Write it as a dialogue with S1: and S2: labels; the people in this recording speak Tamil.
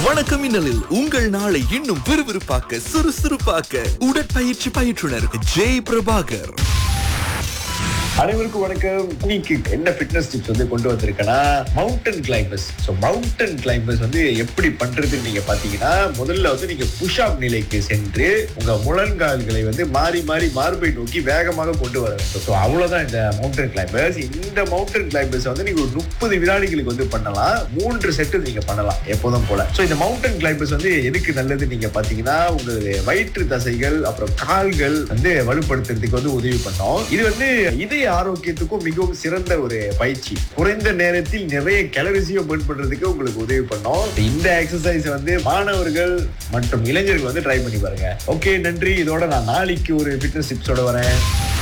S1: வணக்கம் இன்னலில் உங்கள் நாளை இன்னும் விறுவிறுப்பாக்க சுறுசுறுப்பாக்க உடற்பயிற்சி பயிற்றுனர் ஜெய் பிரபாகர்
S2: அனைவருக்கும் வணக்கம் இன்னைக்கு என்ன ஃபிட்னஸ் டிப்ஸ் வந்து கொண்டு வந்திருக்கேன்னா mountain climbers so mountain climbers வந்து எப்படி பண்றதுன்னு நீங்க பாத்தீங்கன்னா முதல்ல வந்து நீங்க புஷ்அப் நிலைக்கு சென்று உங்க முழங்கால்களை வந்து மாறி மாறி மார்பை நோக்கி வேகமாக கொண்டு வர வேண்டும் ஸோ அவ்வளவுதான் இந்த மவுண்டன் கிளைம்பர்ஸ் இந்த மவுண்டன் கிளைம்பர்ஸ் வந்து நீங்க ஒரு முப்பது வினாடிகளுக்கு வந்து பண்ணலாம் மூன்று செட்டு நீங்க பண்ணலாம் எப்போதும் போல ஸோ இந்த மவுண்டன் கிளைம்பர்ஸ் வந்து எதுக்கு நல்லது நீங்க பாத்தீங்கன்னா உங்களுடைய வயிற்று தசைகள் அப்புறம் கால்கள் வந்து வலுப்படுத்துறதுக்கு வந்து உதவி பண்ணோம் இது வந்து இதய ஆரோக்கியத்துக்கும் மிகவும் சிறந்த ஒரு பயிற்சி குறைந்த நேரத்தில் நிறைய கேலரிஸையும் பர்ன் பண்றதுக்கு உங்களுக்கு உதவி பண்ணோம் இந்த எக்ஸசைஸ் வந்து மாணவர்கள் மற்றும் இளைஞர்கள் வந்து ட்ரை பண்ணி பாருங்க ஓகே நன்றி இதோட நான் நாளைக்கு ஒரு ஃபிட்னஸ் டிப்ஸோட வரேன்